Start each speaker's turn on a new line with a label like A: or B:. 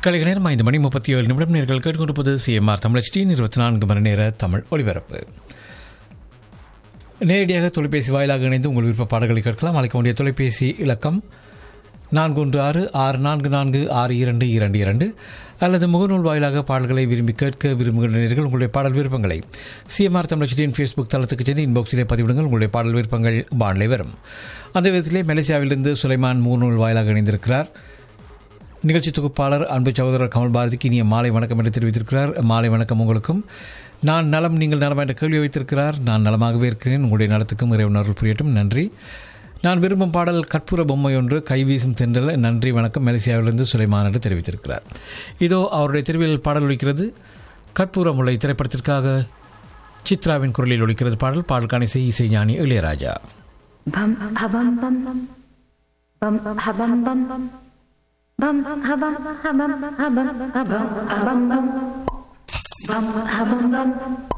A: கலைக நேரம் ஐந்து மணி முப்பத்தி ஏழு நிமிடம் நேர்கள் கேட்டுக்கொண்டிருப்பது சிஎம்ஆர் தமிழ் டி இருபத்தி நான்கு மணி நேர தமிழ் ஒலிபரப்பு நேரடியாக தொலைபேசி வாயிலாக இணைந்து உங்கள் விருப்ப பாடல்களை கேட்கலாம் அழைக்க வேண்டிய தொலைபேசி இலக்கம் நான்கு ஒன்று ஆறு ஆறு நான்கு நான்கு ஆறு இரண்டு இரண்டு இரண்டு அல்லது முகநூல் வாயிலாக பாடல்களை விரும்பி கேட்க விரும்புகின்றீர்கள் உங்களுடைய பாடல் விருப்பங்களை சிஎம்ஆர் தமிழச்சியின் ஃபேஸ்புக் தளத்துக்கு சென்று இன்பாக்ஸிலே பதிவிடுங்கள் உங்களுடைய பாடல் விருப்பங்கள் வானிலை வரும் அந்த விதத்திலே மலேசியாவிலிருந்து சுலைமான் முகநூல் வாயிலாக இணைந்திருக்கிறார் நிகழ்ச்சி தொகுப்பாளர் அன்பு சகோதரர் கமல் பாரதிக்கு இனிய மாலை வணக்கம் என்று தெரிவித்திருக்கிறார் மாலை வணக்கம் உங்களுக்கும் நான் நலம் நீங்கள் நலம் என்ற கேள்வி வைத்திருக்கிறார் நான் நலமாகவே இருக்கிறேன் உங்களுடைய நலத்துக்கும் இறைவன் அருள் புரியட்டும் நன்றி நான் விரும்பும் பாடல் கற்பூர பொம்மை ஒன்று கைவீசும் தென்றல் நன்றி வணக்கம் மலேசியாவிலிருந்து சுலைமான் என்று தெரிவித்திருக்கிறார் இதோ அவருடைய தெருவில் பாடல் ஒலிக்கிறது கற்பூர முல்லை திரைப்படத்திற்காக சித்ராவின் குரலில் ஒலிக்கிறது பாடல் பாடல்கான இசை இசை ஞானி Ilaiyaraaja
B: Bum habum bum bum bum habum bum bum bum habum habum habum habum habum bum bum habum bum